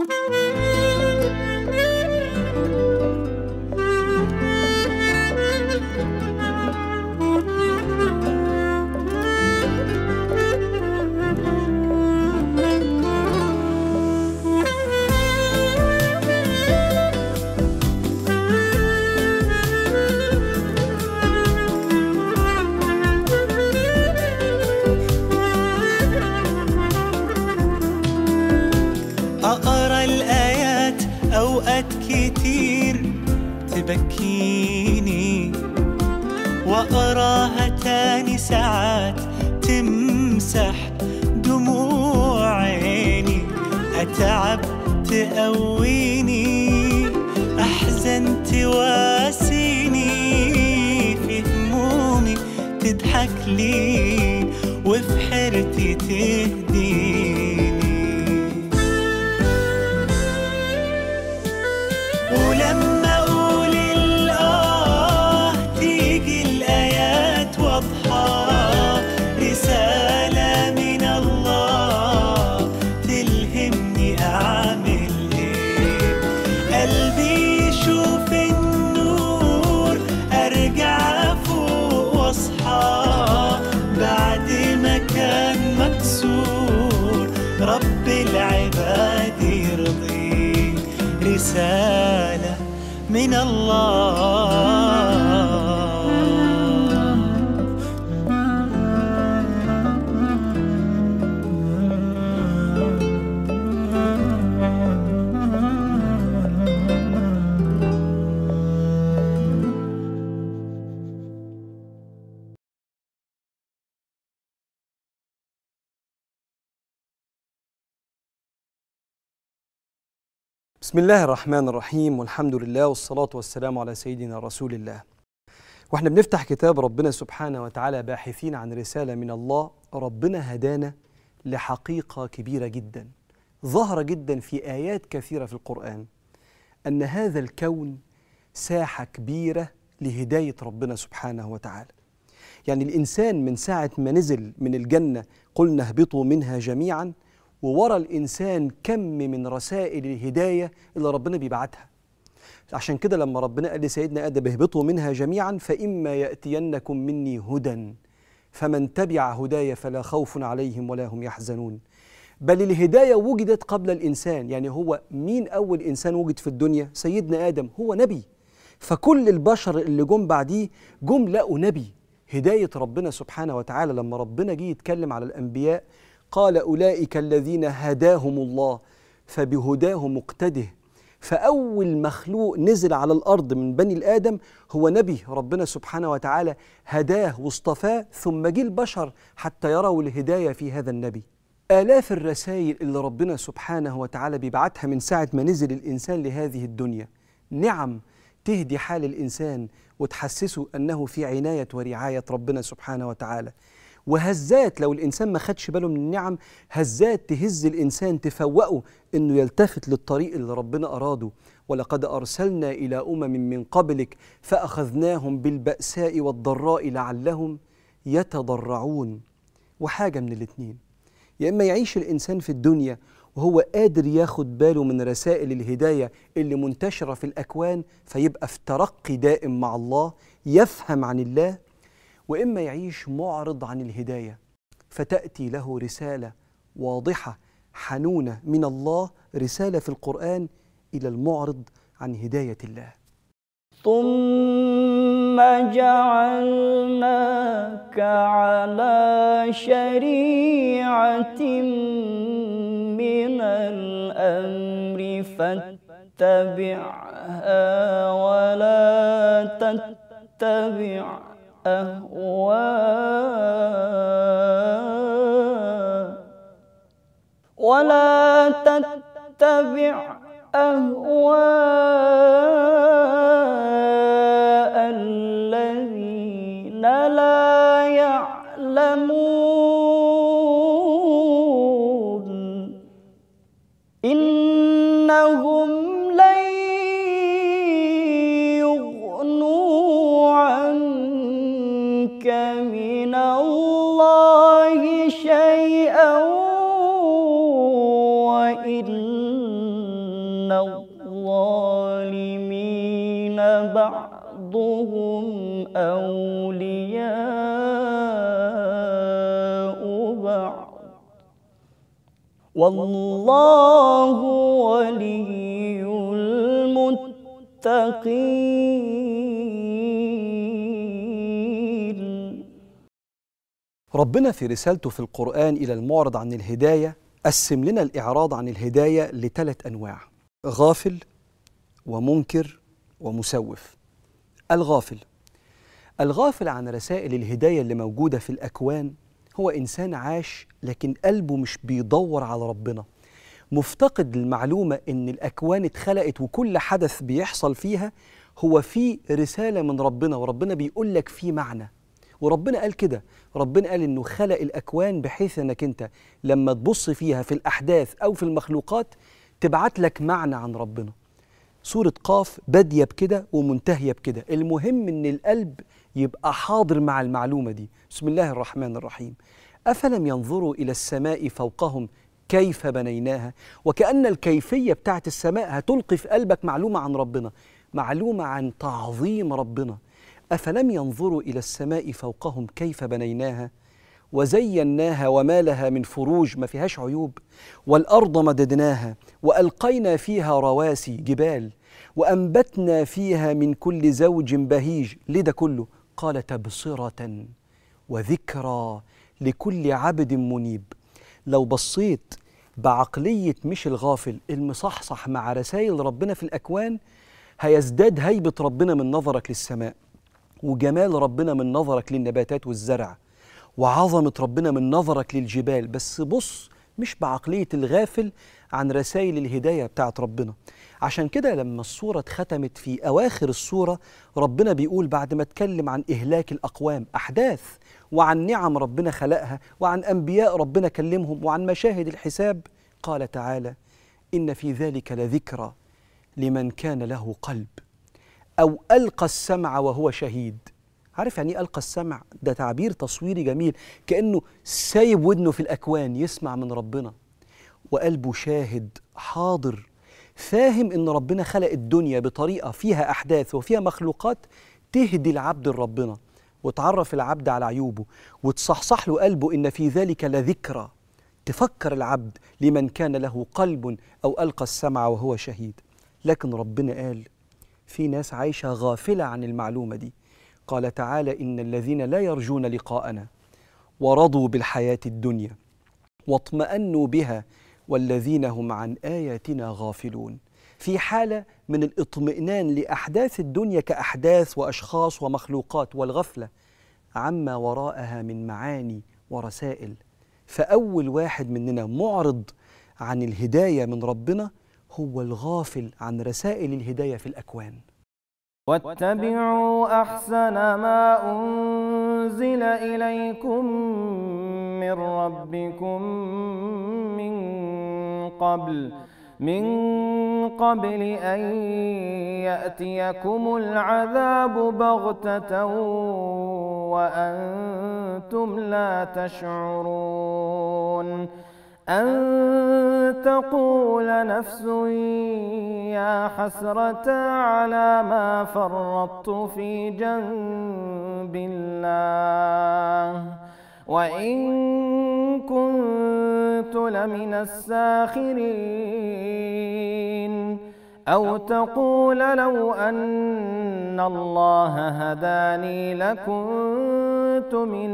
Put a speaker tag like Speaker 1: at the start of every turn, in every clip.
Speaker 1: أقرأ الآيات أوقات كتير تبكيني وأقراها تاني ساعات تمسح دموع عيني أتعب تقويني أحزن تواسيني في همومي تضحك لي وفي حيرتي تهديني ولما اقول الاه تيجي الايات واضحه رساله من الله تلهمني اعمل ايه قلبي يشوف النور ارجع فوق واصحى بعد ما كان مكسور رب العباد يرضيه رسالة من الله
Speaker 2: بسم الله الرحمن الرحيم والحمد لله والصلاة والسلام على سيدنا رسول الله واحنا بنفتح كتاب ربنا سبحانه وتعالى باحثين عن رسالة من الله ربنا هدانا لحقيقة كبيرة جدا ظاهرة جدا في آيات كثيرة في القرآن أن هذا الكون ساحة كبيرة لهداية ربنا سبحانه وتعالى يعني الإنسان من ساعة ما نزل من الجنة قلنا اهبطوا منها جميعا وورا الإنسان كم من رسائل الهداية اللي ربنا بيبعتها عشان كده لما ربنا قال لسيدنا آدم اهبطوا منها جميعا فإما يأتينكم مني هدى فمن تبع هداي فلا خوف عليهم ولا هم يحزنون بل الهداية وجدت قبل الإنسان يعني هو مين أول إنسان وجد في الدنيا سيدنا آدم هو نبي فكل البشر اللي جم بعديه جم لقوا نبي هداية ربنا سبحانه وتعالى لما ربنا جه يتكلم على الأنبياء قال أولئك الذين هداهم الله فبهداه مقتده فأول مخلوق نزل على الأرض من بني الآدم هو نبي ربنا سبحانه وتعالى هداه واصطفاه ثم جه البشر حتى يروا الهداية في هذا النبي آلاف الرسائل اللي ربنا سبحانه وتعالى بيبعتها من ساعة ما نزل الإنسان لهذه الدنيا نعم تهدي حال الإنسان وتحسسه أنه في عناية ورعاية ربنا سبحانه وتعالى وهزات لو الانسان ما خدش باله من النعم هزات تهز الانسان تفوقه انه يلتفت للطريق اللي ربنا اراده ولقد ارسلنا الى امم من قبلك فاخذناهم بالباساء والضراء لعلهم يتضرعون وحاجه من الاتنين يا اما يعيش الانسان في الدنيا وهو قادر ياخد باله من رسائل الهدايه اللي منتشره في الاكوان فيبقى في ترقي دائم مع الله يفهم عن الله واما يعيش معرض عن الهدايه فتاتي له رساله واضحه حنونه من الله رساله في القران الى المعرض عن هدايه الله
Speaker 3: ثم جعلناك على شريعة من الأمر فاتبعها ولا تتبع أهواء ولا تتبع أهواء الذين لا يعلمون إنهم لن يغنوا عنك من الله شيئا وإن بعض والله ولي المتقين
Speaker 2: ربنا في رسالته في القرآن إلى المعرض عن الهداية قسم لنا الإعراض عن الهداية لثلاث أنواع غافل ومنكر ومسوف الغافل الغافل عن رسائل الهداية اللي موجودة في الأكوان هو إنسان عاش لكن قلبه مش بيدور على ربنا مفتقد المعلومة إن الأكوان اتخلقت وكل حدث بيحصل فيها هو فيه رسالة من ربنا وربنا بيقول لك فيه معنى وربنا قال كده ربنا قال إنه خلق الأكوان بحيث إنك أنت لما تبص فيها في الأحداث أو في المخلوقات تبعت لك معنى عن ربنا سورة قاف بادية بكده ومنتهية بكده المهم إن القلب يبقى حاضر مع المعلومة دي بسم الله الرحمن الرحيم أفلم ينظروا إلى السماء فوقهم كيف بنيناها وكأن الكيفية بتاعت السماء هتلقي في قلبك معلومة عن ربنا معلومة عن تعظيم ربنا أفلم ينظروا إلى السماء فوقهم كيف بنيناها وزيناها وما لها من فروج ما فيهاش عيوب والأرض مددناها وألقينا فيها رواسي جبال وأنبتنا فيها من كل زوج بهيج ليه ده كله قال تبصرة وذكرى لكل عبد منيب لو بصيت بعقلية مش الغافل المصحصح مع رسائل ربنا في الأكوان هيزداد هيبة ربنا من نظرك للسماء وجمال ربنا من نظرك للنباتات والزرع وعظمة ربنا من نظرك للجبال بس بص مش بعقلية الغافل عن رسائل الهداية بتاعت ربنا عشان كده لما الصورة اتختمت في أواخر الصورة ربنا بيقول بعد ما اتكلم عن إهلاك الأقوام أحداث وعن نعم ربنا خلقها وعن أنبياء ربنا كلمهم وعن مشاهد الحساب قال تعالى إن في ذلك لذكرى لمن كان له قلب أو ألقى السمع وهو شهيد عارف يعني ايه ألقى السمع ده تعبير تصويري جميل كأنه سايب ودنه في الأكوان يسمع من ربنا وقلبه شاهد حاضر فاهم ان ربنا خلق الدنيا بطريقه فيها احداث وفيها مخلوقات تهدي العبد لربنا وتعرف العبد على عيوبه وتصحصح له قلبه ان في ذلك لذكرى تفكر العبد لمن كان له قلب او القى السمع وهو شهيد لكن ربنا قال في ناس عايشه غافله عن المعلومه دي قال تعالى ان الذين لا يرجون لقاءنا ورضوا بالحياه الدنيا واطمأنوا بها والذين هم عن آياتنا غافلون في حالة من الاطمئنان لأحداث الدنيا كأحداث وأشخاص ومخلوقات والغفلة عما وراءها من معاني ورسائل فأول واحد مننا معرض عن الهداية من ربنا هو الغافل عن رسائل الهداية في الأكوان
Speaker 3: واتبعوا أحسن ما أنزل إليكم من ربكم من قبل من قبل أن يأتيكم العذاب بغتة وأنتم لا تشعرون أن تقول نفس يا حسرة على ما فرطت في جنب الله وإن كنت لمن الساخرين أو تقول لو أن الله هداني لكنت من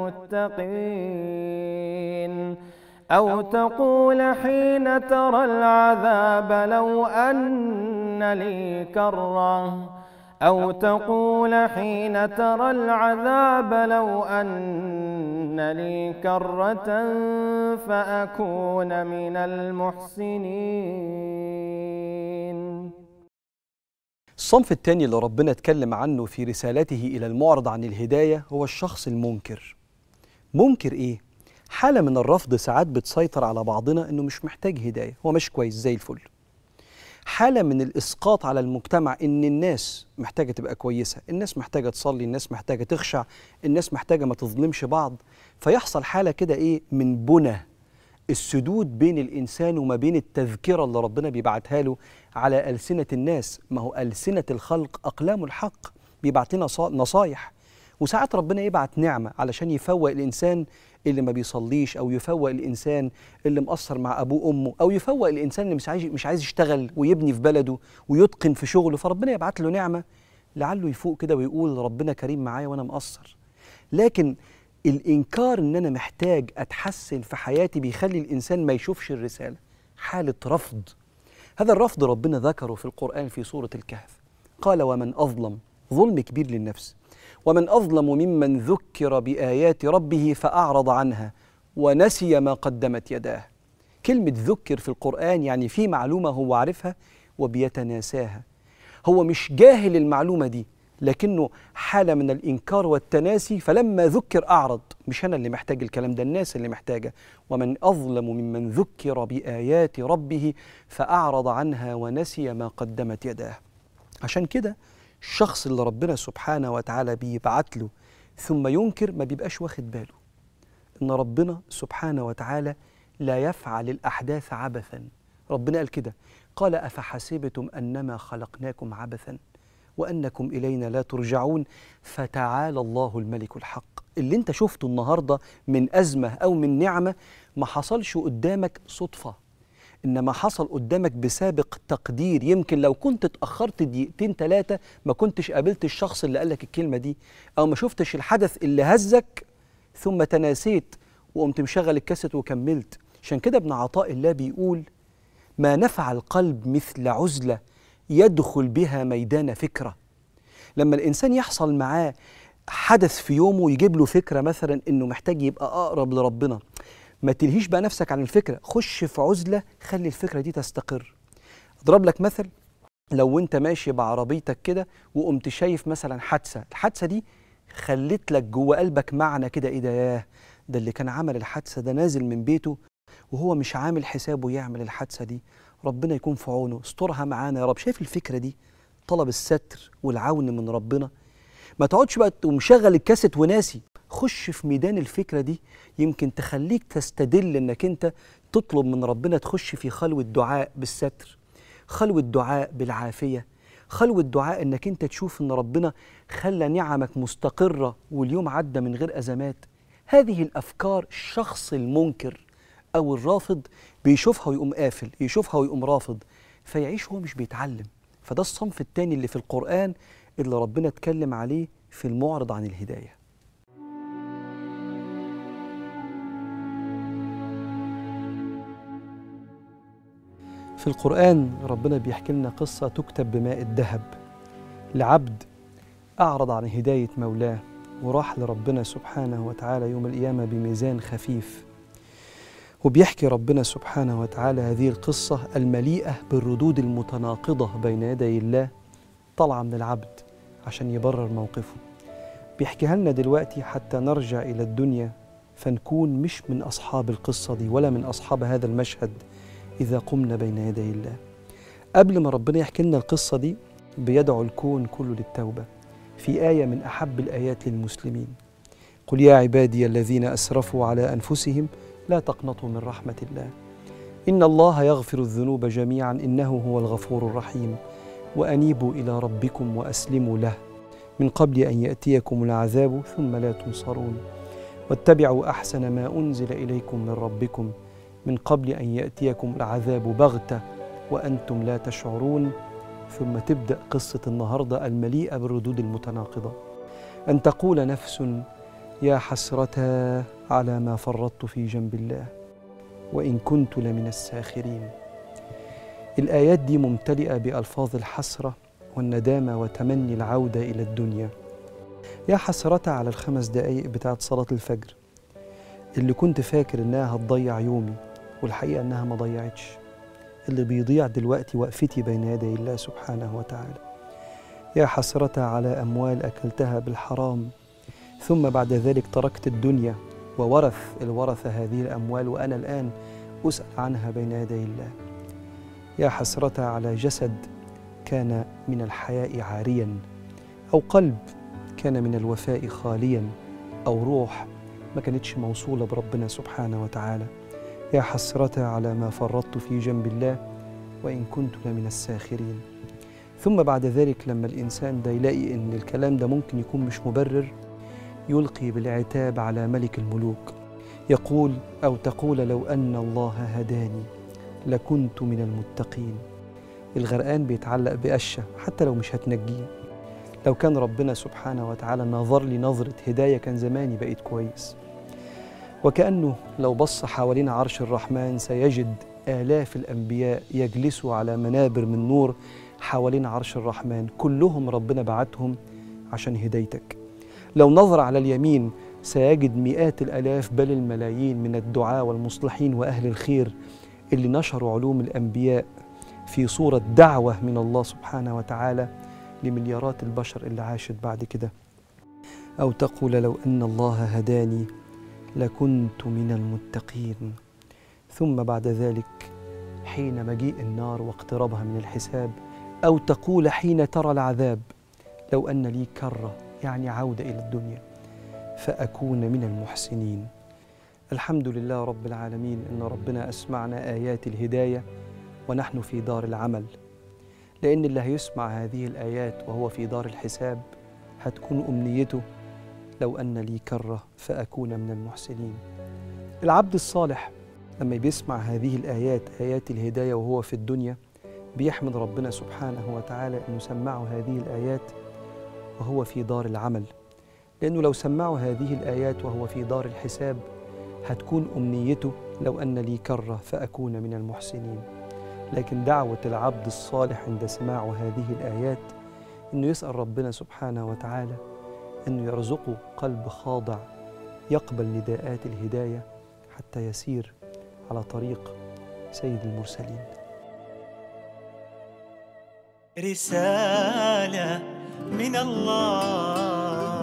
Speaker 3: المتقين أو تقول حين ترى العذاب لو أن لي كرة أو تقول حين ترى العذاب لو أن لي كرة فأكون من المحسنين
Speaker 2: الصنف الثاني اللي ربنا اتكلم عنه في رسالته إلى المعرض عن الهداية هو الشخص المنكر منكر إيه؟ حالة من الرفض ساعات بتسيطر على بعضنا إنه مش محتاج هداية هو مش كويس زي الفل حالة من الإسقاط على المجتمع إن الناس محتاجة تبقى كويسة الناس محتاجة تصلي الناس محتاجة تخشع الناس محتاجة ما تظلمش بعض فيحصل حالة كده إيه من بنى السدود بين الإنسان وما بين التذكرة اللي ربنا بيبعتها له على ألسنة الناس ما هو ألسنة الخلق أقلام الحق بيبعت لنا صا- نصايح وساعات ربنا يبعت نعمة علشان يفوق الإنسان اللي ما بيصليش أو يفوق الإنسان اللي مقصر مع أبوه وأمه أو يفوق الإنسان اللي مش عايز مش عايز يشتغل ويبني في بلده ويتقن في شغله فربنا يبعت له نعمة لعله يفوق كده ويقول ربنا كريم معايا وأنا مقصر لكن الإنكار إن أنا محتاج أتحسن في حياتي بيخلي الإنسان ما يشوفش الرسالة حالة رفض هذا الرفض ربنا ذكره في القرآن في سورة الكهف قال ومن أظلم ظلم كبير للنفس ومن أظلم ممن ذكر بآيات ربه فأعرض عنها ونسي ما قدمت يداه كلمة ذكر في القرآن يعني في معلومة هو عارفها وبيتناساها هو مش جاهل المعلومة دي لكنه حالة من الإنكار والتناسي فلما ذكر أعرض مش أنا اللي محتاج الكلام ده الناس اللي محتاجة ومن أظلم ممن ذكر بآيات ربه فأعرض عنها ونسي ما قدمت يداه عشان كده الشخص اللي ربنا سبحانه وتعالى بيبعت له ثم ينكر ما بيبقاش واخد باله ان ربنا سبحانه وتعالى لا يفعل الاحداث عبثا ربنا قال كده قال افحسبتم انما خلقناكم عبثا وانكم الينا لا ترجعون فتعالى الله الملك الحق اللي انت شفته النهارده من ازمه او من نعمه ما حصلش قدامك صدفه انما حصل قدامك بسابق تقدير يمكن لو كنت اتاخرت دقيقتين ثلاثه ما كنتش قابلت الشخص اللي قالك الكلمه دي او ما شفتش الحدث اللي هزك ثم تناسيت وقمت مشغل الكاسيت وكملت عشان كده ابن عطاء الله بيقول ما نفع القلب مثل عزله يدخل بها ميدان فكره لما الانسان يحصل معاه حدث في يومه يجيب له فكره مثلا انه محتاج يبقى اقرب لربنا ما تلهيش بقى نفسك عن الفكره خش في عزله خلي الفكره دي تستقر اضرب لك مثل لو انت ماشي بعربيتك كده وقمت شايف مثلا حادثه الحادثه دي خلت لك جوه قلبك معنى كده ايه ده ياه ده اللي كان عمل الحادثه ده نازل من بيته وهو مش عامل حسابه يعمل الحادثه دي ربنا يكون في عونه استرها معانا يا رب شايف الفكره دي طلب الستر والعون من ربنا ما تقعدش بقى تقوم مشغل الكاسيت وناسي خش في ميدان الفكره دي يمكن تخليك تستدل انك انت تطلب من ربنا تخش في خلوه دعاء بالستر خلوه دعاء بالعافيه خلوه دعاء انك انت تشوف ان ربنا خلى نعمك مستقره واليوم عدى من غير ازمات هذه الافكار الشخص المنكر او الرافض بيشوفها ويقوم قافل يشوفها ويقوم رافض فيعيش هو مش بيتعلم فده الصنف التاني اللي في القرآن اللي ربنا اتكلم عليه في المعرض عن الهداية في القرآن ربنا بيحكي لنا قصة تكتب بماء الذهب لعبد أعرض عن هداية مولاه وراح لربنا سبحانه وتعالى يوم القيامة بميزان خفيف وبيحكي ربنا سبحانه وتعالى هذه القصة المليئة بالردود المتناقضة بين يدي الله طالعة من العبد عشان يبرر موقفه بيحكيها لنا دلوقتي حتى نرجع إلى الدنيا فنكون مش من أصحاب القصة دي ولا من أصحاب هذا المشهد إذا قمنا بين يدي الله قبل ما ربنا يحكي لنا القصة دي بيدعو الكون كله للتوبة في آية من أحب الآيات للمسلمين قل يا عبادي الذين أسرفوا على أنفسهم لا تقنطوا من رحمة الله إن الله يغفر الذنوب جميعا إنه هو الغفور الرحيم وأنيبوا إلى ربكم وأسلموا له من قبل أن يأتيكم العذاب ثم لا تنصرون واتبعوا أحسن ما أنزل إليكم من ربكم من قبل أن يأتيكم العذاب بغتة وأنتم لا تشعرون ثم تبدأ قصة النهاردة المليئة بالردود المتناقضة أن تقول نفس يا حسرة على ما فرطت في جنب الله وإن كنت لمن الساخرين الآيات دي ممتلئة بألفاظ الحسرة والندامة وتمني العودة إلى الدنيا يا حسرة على الخمس دقايق بتاعت صلاة الفجر اللي كنت فاكر إنها هتضيع يومي والحقيقة إنها ما ضيعتش اللي بيضيع دلوقتي وقفتي بين يدي الله سبحانه وتعالى يا حسرة على أموال أكلتها بالحرام ثم بعد ذلك تركت الدنيا وورث الورثة هذه الأموال وأنا الآن أسأل عنها بين يدي الله يا حسرة على جسد كان من الحياء عاريا أو قلب كان من الوفاء خاليا أو روح ما كانتش موصولة بربنا سبحانه وتعالى يا حسرة على ما فرطت في جنب الله وإن كنت لمن الساخرين ثم بعد ذلك لما الإنسان ده يلاقي إن الكلام ده ممكن يكون مش مبرر يلقي بالعتاب على ملك الملوك يقول أو تقول لو أن الله هداني لكنت من المتقين الغرقان بيتعلق بقشة حتى لو مش هتنجيه لو كان ربنا سبحانه وتعالى نظر لي نظرة هداية كان زماني بقيت كويس وكأنه لو بص حوالين عرش الرحمن سيجد آلاف الأنبياء يجلسوا على منابر من نور حوالين عرش الرحمن كلهم ربنا بعتهم عشان هدايتك لو نظر على اليمين سيجد مئات الآلاف بل الملايين من الدعاة والمصلحين وأهل الخير اللي نشروا علوم الأنبياء في صورة دعوة من الله سبحانه وتعالى لمليارات البشر اللي عاشت بعد كده أو تقول لو أن الله هداني لكنت من المتقين ثم بعد ذلك حين مجيء النار واقترابها من الحساب أو تقول حين ترى العذاب لو أن لي كرة يعني عودة إلى الدنيا فأكون من المحسنين الحمد لله رب العالمين أن ربنا أسمعنا آيات الهداية ونحن في دار العمل لأن اللي هيسمع هذه الآيات وهو في دار الحساب هتكون أمنيته لو أن لي كرة فأكون من المحسنين العبد الصالح لما بيسمع هذه الآيات آيات الهداية وهو في الدنيا بيحمد ربنا سبحانه وتعالى أنه سمعه هذه الآيات وهو في دار العمل لأنه لو سمعه هذه الآيات وهو في دار الحساب هتكون أمنيته لو أن لي كرة فأكون من المحسنين لكن دعوة العبد الصالح عند سماع هذه الآيات أنه يسأل ربنا سبحانه وتعالى أنه يرزقه قلب خاضع يقبل نداءات الهداية حتى يسير على طريق سيد المرسلين
Speaker 1: رسالة من الله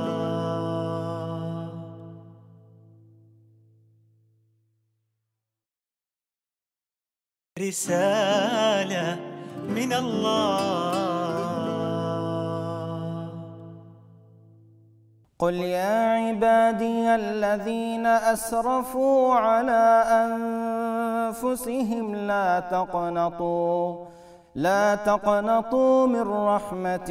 Speaker 1: رسالة من الله
Speaker 3: قل يا عبادي الذين أسرفوا على أنفسهم لا تقنطوا لا تقنطوا من رحمة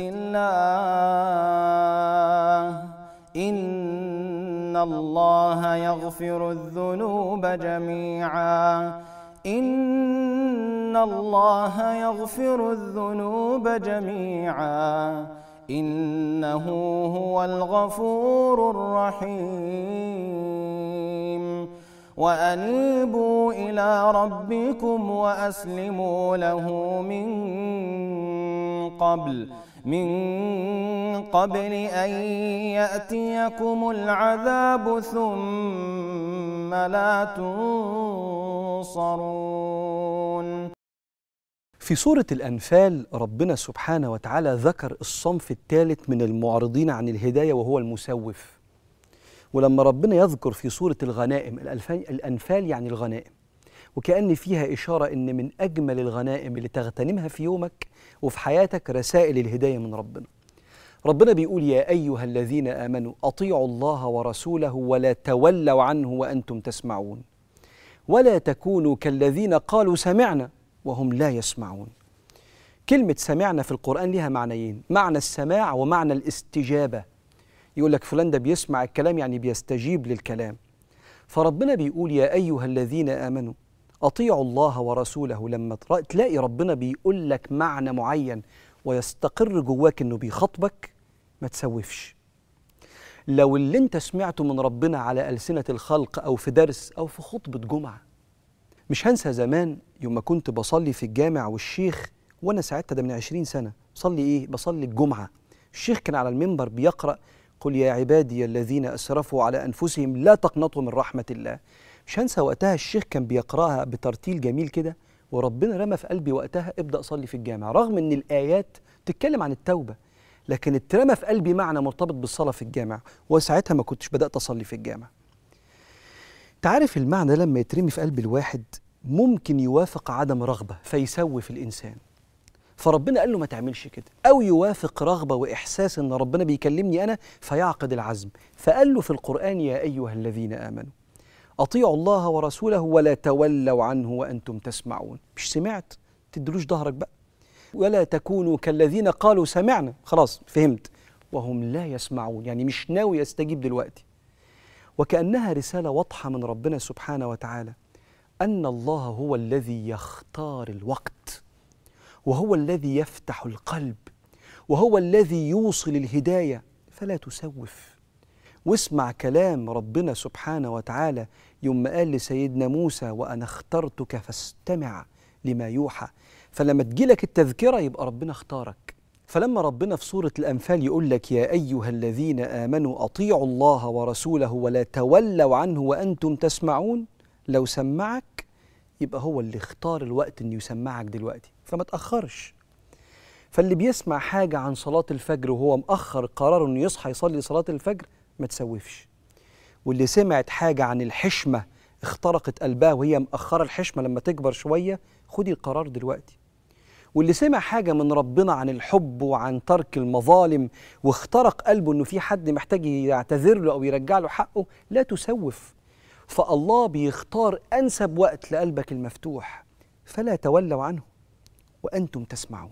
Speaker 3: الله إن الله يغفر الذنوب جميعا إن الله يغفر الذنوب جميعا إنه هو الغفور الرحيم وأنيبوا إلى ربكم وأسلموا له من قبل من قبل أن يأتيكم العذاب ثم لا تنصرون
Speaker 2: في سورة الأنفال ربنا سبحانه وتعالى ذكر الصنف الثالث من المعرضين عن الهداية وهو المسوف ولما ربنا يذكر في سورة الغنائم الأنفال, الأنفال يعني الغنائم وكأن فيها إشارة إن من أجمل الغنائم اللي تغتنمها في يومك وفي حياتك رسائل الهداية من ربنا ربنا بيقول يا أيها الذين آمنوا أطيعوا الله ورسوله ولا تولوا عنه وأنتم تسمعون ولا تكونوا كالذين قالوا سمعنا وهم لا يسمعون كلمة سمعنا في القرآن لها معنيين معنى السماع ومعنى الاستجابة يقول لك فلان ده بيسمع الكلام يعني بيستجيب للكلام فربنا بيقول يا أيها الذين آمنوا أطيعوا الله ورسوله لما ترا- تلاقي ربنا بيقول لك معنى معين ويستقر جواك إنه بيخاطبك ما تسوفش لو اللي انت سمعته من ربنا على ألسنة الخلق أو في درس أو في خطبة جمعة مش هنسى زمان يوم ما كنت بصلي في الجامع والشيخ وانا ساعتها ده من عشرين سنة بصلي ايه؟ بصلي الجمعة الشيخ كان على المنبر بيقرأ قل يا عبادي الذين أسرفوا على أنفسهم لا تقنطوا من رحمة الله مش هنسى وقتها الشيخ كان بيقرأها بترتيل جميل كده وربنا رمى في قلبي وقتها ابدأ صلي في الجامع رغم ان الآيات تتكلم عن التوبة لكن اترمى في قلبي معنى مرتبط بالصلاة في الجامع وساعتها ما كنتش بدأت أصلي في الجامع تعرف المعنى لما يترمي في قلب الواحد ممكن يوافق عدم رغبة فيسوف الإنسان فربنا قال له ما تعملش كده أو يوافق رغبة وإحساس إن ربنا بيكلمني أنا فيعقد العزم فقال له في القرآن يا أيها الذين آمنوا أطيعوا الله ورسوله ولا تولوا عنه وأنتم تسمعون مش سمعت تدلوش ظهرك بقى ولا تكونوا كالذين قالوا سمعنا خلاص فهمت وهم لا يسمعون يعني مش ناوي يستجيب دلوقتي وكأنها رسالة واضحة من ربنا سبحانه وتعالى أن الله هو الذي يختار الوقت وهو الذي يفتح القلب وهو الذي يوصل الهداية فلا تسوف واسمع كلام ربنا سبحانه وتعالى يوم قال لسيدنا موسى وأنا اخترتك فاستمع لما يوحى فلما تجيلك التذكرة يبقى ربنا اختارك فلما ربنا في سورة الأنفال يقول لك يا أيها الذين آمنوا أطيعوا الله ورسوله ولا تولوا عنه وأنتم تسمعون لو سمعك يبقى هو اللي اختار الوقت انه يسمعك دلوقتي فما تأخرش فاللي بيسمع حاجة عن صلاة الفجر وهو مأخر قراره انه يصحى يصلي صلاة الفجر ما تسوفش واللي سمعت حاجة عن الحشمة اخترقت قلبها وهي مأخرة الحشمة لما تكبر شوية خدي القرار دلوقتي واللي سمع حاجة من ربنا عن الحب وعن ترك المظالم واخترق قلبه انه في حد محتاج يعتذر له او يرجع له حقه لا تسوف فالله بيختار انسب وقت لقلبك المفتوح فلا تولوا عنه وانتم تسمعون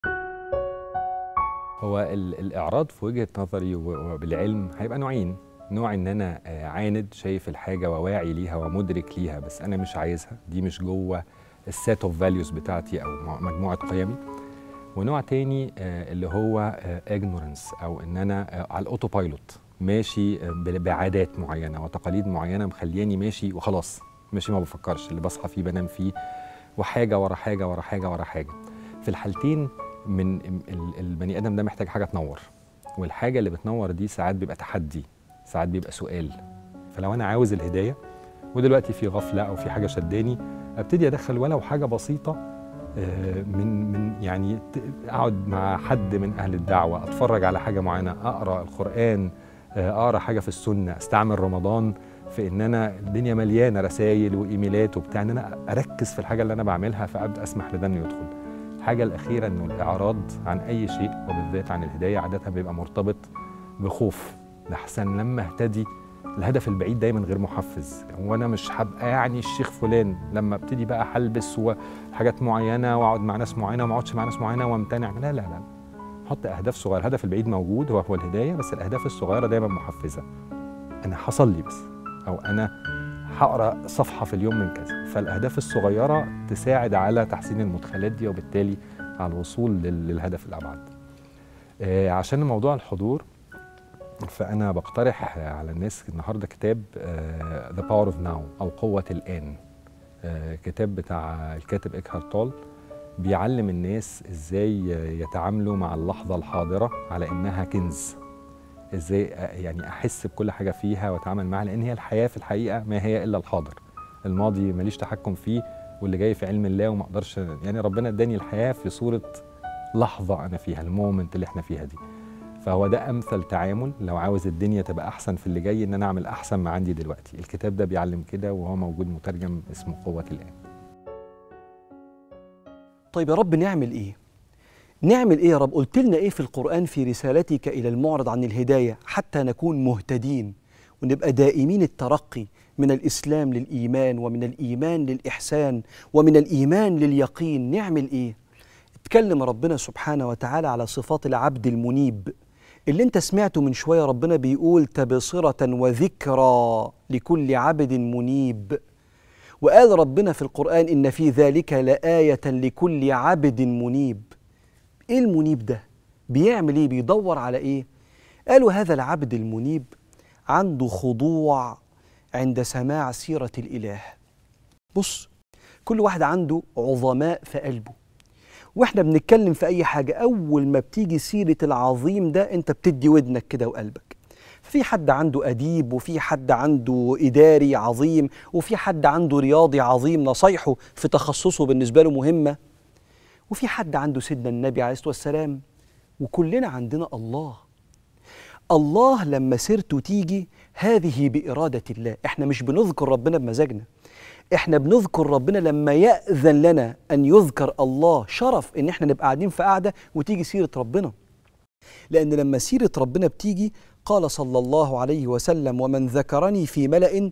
Speaker 4: هو ال- الاعراض في وجهه نظري و- وبالعلم هيبقى نوعين نوع ان انا آه، عاند شايف الحاجه وواعي ليها ومدرك ليها بس انا مش عايزها دي مش جوه السيت اوف فاليوز بتاعتي او م- مجموعه قيمي ونوع تاني آه، اللي هو اجنورنس او ان انا آه، على الاوتو بايلوت ماشي آه، ب- بعادات معينه وتقاليد معينه مخلياني ماشي وخلاص ماشي ما بفكرش اللي بصحى فيه بنام فيه وحاجه ورا حاجه ورا حاجه ورا حاجه في الحالتين من ال- البني ادم ده محتاج حاجه تنور والحاجه اللي بتنور دي ساعات بيبقى تحدي ساعات بيبقى سؤال فلو انا عاوز الهدايه ودلوقتي في غفله او في حاجه شداني ابتدي ادخل ولو حاجه بسيطه آه، من من يعني ت- اقعد مع حد من اهل الدعوه اتفرج على حاجه معينه اقرا القران آه، اقرا حاجه في السنه استعمل رمضان في ان انا الدنيا مليانه رسائل وايميلات وبتاع ان انا اركز في الحاجه اللي انا بعملها فابدا اسمح لده انه يدخل الحاجه الاخيره انه الاعراض عن اي شيء وبالذات عن الهدايه عاده بيبقى مرتبط بخوف لحسن لما اهتدي الهدف البعيد دايما غير محفز وانا مش هبقى يعني الشيخ فلان لما ابتدي بقى هلبس وحاجات معينه واقعد مع ناس معينه وما اقعدش مع ناس معينه وامتنع لا لا لا حط اهداف صغيره الهدف البعيد موجود هو هو الهدايه بس الاهداف الصغيره دايما محفزه انا هصلي بس او انا هقرا صفحه في اليوم من كذا فالاهداف الصغيره تساعد على تحسين المدخلات دي وبالتالي على الوصول لل- للهدف الابعد آه، عشان موضوع الحضور فانا بقترح على الناس النهارده كتاب ذا باور اوف ناو او قوه الان آه، كتاب بتاع الكاتب اكهارت تول بيعلم الناس ازاي يتعاملوا مع اللحظه الحاضره على انها كنز ازاي أ- يعني احس بكل حاجه فيها واتعامل معاها لان هي الحياه في الحقيقه ما هي الا الحاضر الماضي ماليش تحكم فيه واللي جاي في علم الله وما اقدرش يعني ربنا اداني الحياه في صوره لحظه انا فيها المومنت اللي احنا فيها دي فهو ده امثل تعامل لو عاوز الدنيا تبقى احسن في اللي جاي ان انا اعمل احسن ما عندي دلوقتي الكتاب ده بيعلم كده وهو موجود مترجم اسمه قوه الان
Speaker 2: طيب يا رب نعمل ايه نعمل ايه يا رب قلت لنا ايه في القرآن في رسالتك إلى المعرض عن الهداية حتى نكون مهتدين ونبقى دائمين الترقي من الإسلام للإيمان ومن الإيمان للإحسان ومن الإيمان لليقين نعمل ايه اتكلم ربنا سبحانه وتعالى على صفات العبد المنيب اللي انت سمعته من شوية ربنا بيقول تبصرة وذكرى لكل عبد منيب وقال ربنا في القرآن إن في ذلك لآية لكل عبد منيب إيه المنيب ده؟ بيعمل إيه؟ بيدور على إيه؟ قالوا هذا العبد المنيب عنده خضوع عند سماع سيرة الإله بص كل واحد عنده عظماء في قلبه واحنا بنتكلم في اي حاجه اول ما بتيجي سيره العظيم ده انت بتدي ودنك كده وقلبك في حد عنده اديب وفي حد عنده اداري عظيم وفي حد عنده رياضي عظيم نصايحه في تخصصه بالنسبه له مهمه وفي حد عنده سيدنا النبي عليه الصلاه والسلام وكلنا عندنا الله الله لما سيرته تيجي هذه بإرادة الله احنا مش بنذكر ربنا بمزاجنا احنا بنذكر ربنا لما يأذن لنا أن يذكر الله شرف إن احنا نبقى قاعدين في قعدة وتيجي سيرة ربنا لأن لما سيرة ربنا بتيجي قال صلى الله عليه وسلم ومن ذكرني في ملأ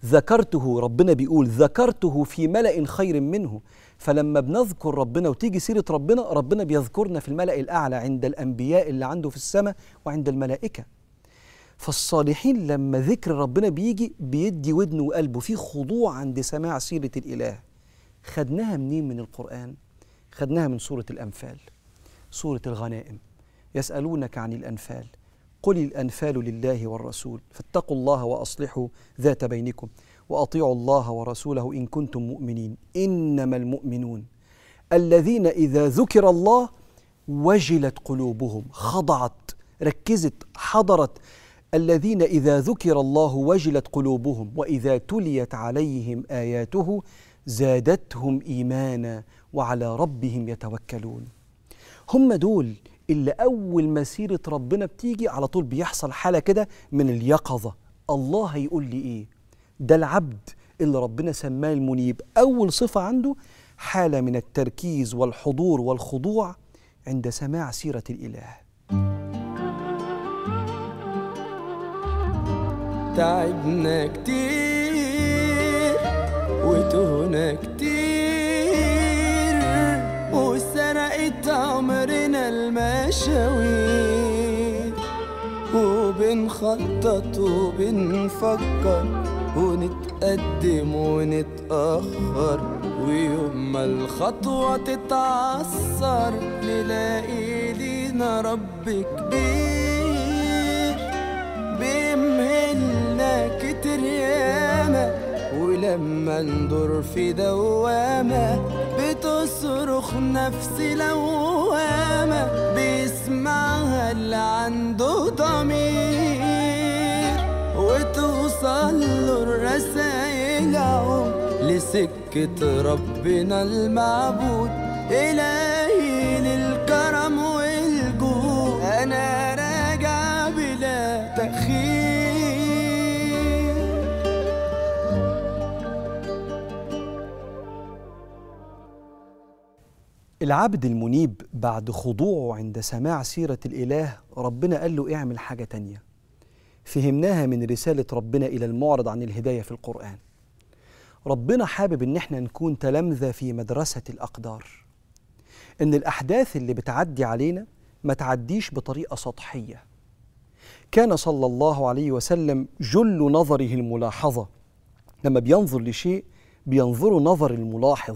Speaker 2: ذكرته ربنا بيقول ذكرته في ملأ خير منه فلما بنذكر ربنا وتيجي سيرة ربنا ربنا بيذكرنا في الملأ الأعلى عند الأنبياء اللي عنده في السماء وعند الملائكة فالصالحين لما ذكر ربنا بيجي بيدي ودنه وقلبه في خضوع عند سماع سيرة الإله خدناها منين من القرآن؟ خدناها من سورة الأنفال سورة الغنائم يسألونك عن الأنفال قل الأنفال لله والرسول فاتقوا الله وأصلحوا ذات بينكم وأطيعوا الله ورسوله إن كنتم مؤمنين إنما المؤمنون الذين إذا ذكر الله وجلت قلوبهم خضعت ركزت حضرت الذين إذا ذكر الله وجلت قلوبهم وإذا تليت عليهم آياته زادتهم إيمانا وعلى ربهم يتوكلون هم دول اللي أول ما سيرة ربنا بتيجي على طول بيحصل حالة كده من اليقظة الله هيقول لي إيه ده العبد اللي ربنا سماه المنيب أول صفة عنده حالة من التركيز والحضور والخضوع عند سماع سيرة الإله
Speaker 3: تعبنا كتير وتهنا كتير وسرقت عمرنا المشاوير وبنخطط وبنفكر ونتقدم ونتأخر ويوم ما الخطوة تتعثر نلاقي لينا رب كبير بيمهلنا كتير ياما ولما ندور في دوامة بتصرخ نفسي لوامة بيسمعها اللي عنده ضمير وتوصل له الرسايل عم لسكة ربنا المعبود إلهي للكرم والجود أنا راجع بلا تأخير
Speaker 2: العبد المنيب بعد خضوعه عند سماع سيرة الإله ربنا قال له اعمل حاجة تانية فهمناها من رسالة ربنا إلى المعرض عن الهداية في القرآن ربنا حابب إن احنا نكون تلامذة في مدرسة الأقدار إن الأحداث اللي بتعدي علينا ما تعديش بطريقة سطحية كان صلى الله عليه وسلم جل نظره الملاحظة لما بينظر لشيء بينظر نظر الملاحظ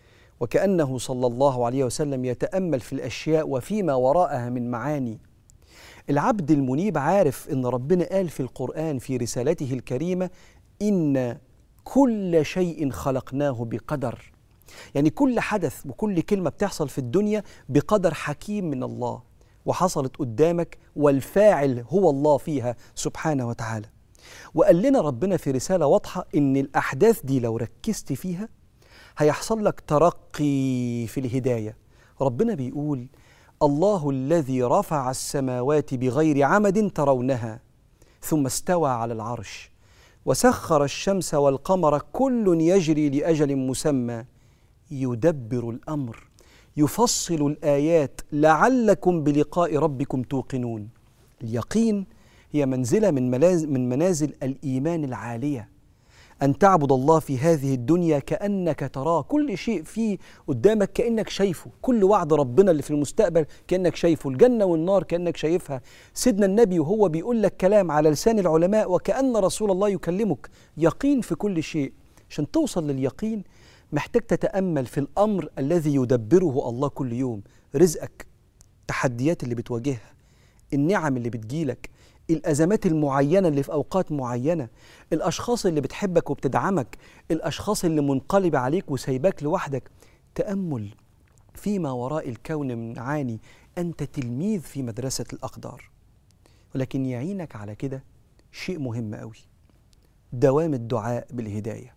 Speaker 2: وكأنه صلى الله عليه وسلم يتأمل في الأشياء وفيما وراءها من معاني العبد المنيب عارف ان ربنا قال في القران في رسالته الكريمه ان كل شيء خلقناه بقدر يعني كل حدث وكل كلمه بتحصل في الدنيا بقدر حكيم من الله وحصلت قدامك والفاعل هو الله فيها سبحانه وتعالى وقال لنا ربنا في رساله واضحه ان الاحداث دي لو ركزت فيها هيحصل لك ترقي في الهدايه ربنا بيقول الله الذي رفع السماوات بغير عمد ترونها ثم استوى على العرش وسخر الشمس والقمر كل يجري لاجل مسمى يدبر الامر يفصل الايات لعلكم بلقاء ربكم توقنون اليقين هي منزله من ملاز من منازل الايمان العاليه أن تعبد الله في هذه الدنيا كأنك تراه كل شيء فيه قدامك كأنك شايفه كل وعد ربنا اللي في المستقبل كأنك شايفه الجنة والنار كأنك شايفها سيدنا النبي وهو بيقول لك كلام على لسان العلماء وكأن رسول الله يكلمك يقين في كل شيء عشان توصل لليقين محتاج تتأمل في الأمر الذي يدبره الله كل يوم رزقك التحديات اللي بتواجهها النعم اللي بتجيلك الازمات المعينه اللي في اوقات معينه الاشخاص اللي بتحبك وبتدعمك الاشخاص اللي منقلبه عليك وسايباك لوحدك تامل فيما وراء الكون من معاني انت تلميذ في مدرسه الاقدار ولكن يعينك على كده شيء مهم قوي دوام الدعاء بالهدايه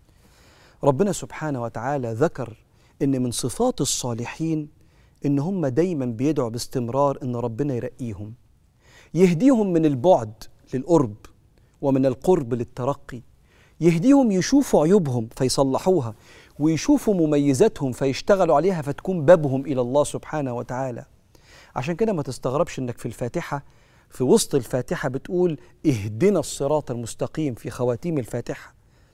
Speaker 2: ربنا سبحانه وتعالى ذكر ان من صفات الصالحين ان هم دايما بيدعوا باستمرار ان ربنا يرقيهم يهديهم من البعد للقرب ومن القرب للترقي يهديهم يشوفوا عيوبهم فيصلحوها ويشوفوا مميزاتهم فيشتغلوا عليها فتكون بابهم الى الله سبحانه وتعالى عشان كده ما تستغربش انك في الفاتحه في وسط الفاتحه بتقول اهدنا الصراط المستقيم في خواتيم الفاتحه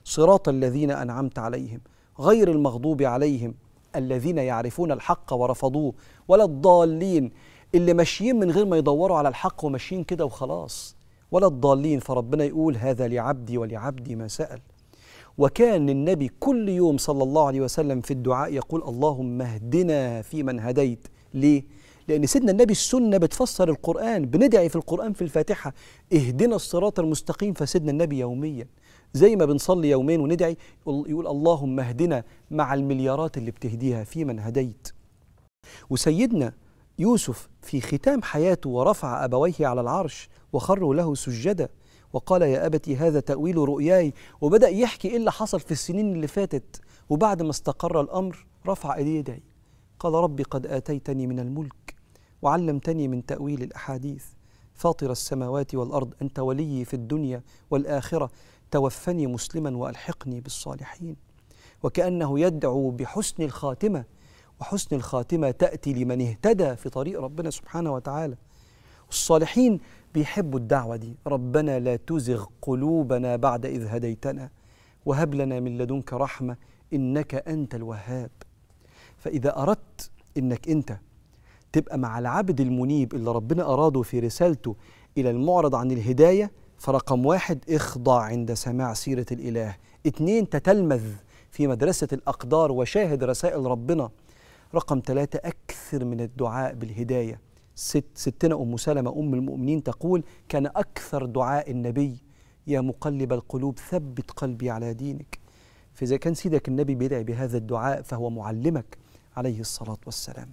Speaker 2: صراط الذين انعمت عليهم غير المغضوب عليهم الذين يعرفون الحق ورفضوه ولا الضالين اللي ماشيين من غير ما يدوروا على الحق وماشيين كده وخلاص ولا الضالين فربنا يقول هذا لعبدي ولعبدي ما سأل وكان النبي كل يوم صلى الله عليه وسلم في الدعاء يقول اللهم اهدنا فيمن هديت ليه؟ لأن سيدنا النبي السنة بتفسر القرآن بندعي في القرآن في الفاتحة اهدنا الصراط المستقيم فسيدنا النبي يوميا زي ما بنصلي يومين وندعي يقول يقول اللهم اهدنا مع المليارات اللي بتهديها فيمن هديت وسيدنا يوسف في ختام حياته ورفع أبويه على العرش وخروا له سجدا وقال يا أبت هذا تأويل رؤياي وبدأ يحكي إيه اللي حصل في السنين اللي فاتت وبعد ما استقر الأمر رفع إيديه يدعي قال ربي قد آتيتني من الملك وعلمتني من تأويل الأحاديث فاطر السماوات والأرض أنت ولي في الدنيا والآخرة توفني مسلما وألحقني بالصالحين وكأنه يدعو بحسن الخاتمة وحسن الخاتمة تأتي لمن اهتدى في طريق ربنا سبحانه وتعالى الصالحين بيحبوا الدعوة دي ربنا لا تزغ قلوبنا بعد إذ هديتنا وهب لنا من لدنك رحمة إنك أنت الوهاب فإذا أردت إنك أنت تبقى مع العبد المنيب اللي ربنا أراده في رسالته إلى المعرض عن الهداية فرقم واحد اخضع عند سماع سيرة الإله اتنين تتلمذ في مدرسة الأقدار وشاهد رسائل ربنا رقم ثلاثة أكثر من الدعاء بالهداية ست ستنا أم سلمة أم المؤمنين تقول كان أكثر دعاء النبي يا مقلب القلوب ثبت قلبي على دينك فإذا كان سيدك النبي بيدعي بهذا الدعاء فهو معلمك عليه الصلاة والسلام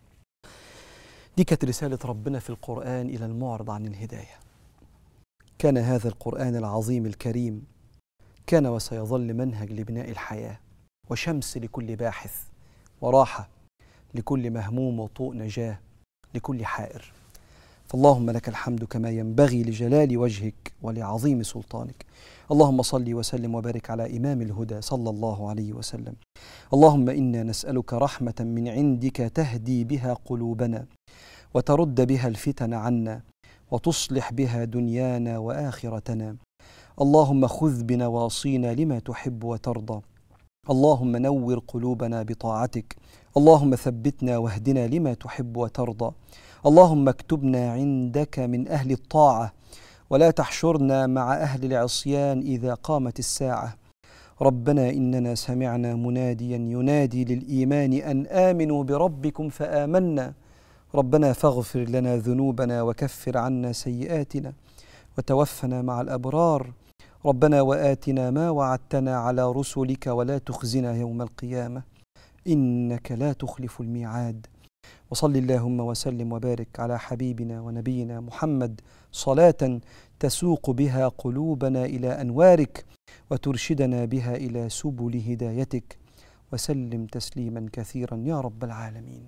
Speaker 2: دي كانت رسالة ربنا في القرآن إلى المعرض عن الهداية كان هذا القرآن العظيم الكريم كان وسيظل منهج لبناء الحياة وشمس لكل باحث وراحة لكل مهموم وطوء نجاة لكل حائر فاللهم لك الحمد كما ينبغي لجلال وجهك ولعظيم سلطانك اللهم صل وسلم وبارك على إمام الهدى صلى الله عليه وسلم اللهم إنا نسألك رحمة من عندك تهدي بها قلوبنا وترد بها الفتن عنا وتصلح بها دنيانا واخرتنا اللهم خذ بنواصينا لما تحب وترضى اللهم نور قلوبنا بطاعتك اللهم ثبتنا واهدنا لما تحب وترضى اللهم اكتبنا عندك من اهل الطاعه ولا تحشرنا مع اهل العصيان اذا قامت الساعه ربنا اننا سمعنا مناديا ينادي للايمان ان امنوا بربكم فامنا ربنا فاغفر لنا ذنوبنا وكفر عنا سيئاتنا وتوفنا مع الابرار ربنا واتنا ما وعدتنا على رسلك ولا تخزنا يوم القيامه انك لا تخلف الميعاد وصل اللهم وسلم وبارك على حبيبنا ونبينا محمد صلاه تسوق بها قلوبنا الى انوارك وترشدنا بها الى سبل هدايتك وسلم تسليما كثيرا يا رب العالمين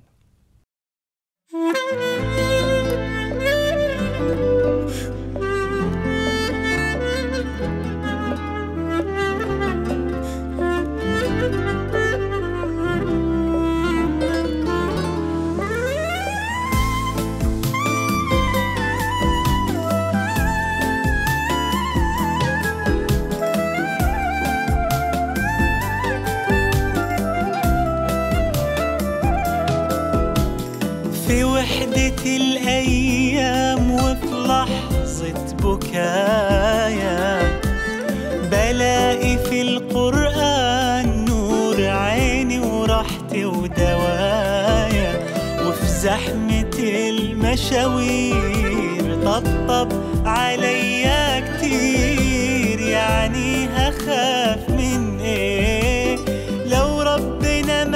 Speaker 1: في وحدة الأيام وفي لحظة بكايا بلاقي في القرآن نور عيني وراحتي ودوايا وفي زحمة المشاوير طبطب عليا كتير يعني هخاف من ايه لو ربنا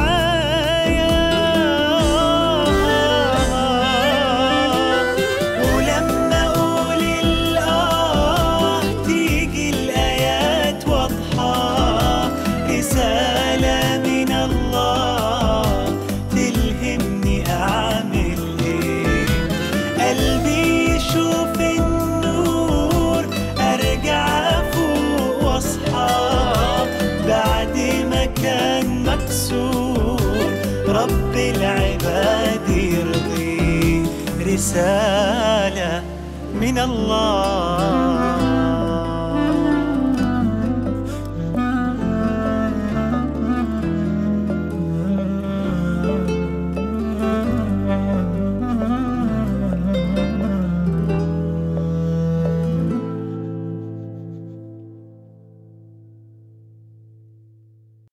Speaker 1: معايا ولما اقول الاه تيجي الايات واضحه رساله من الله تلهمني اعمل ايه قلبي يشوف النور ارجع افوق واصحى بعد ما كان مكسور رب العباد يرضي رسالة من الله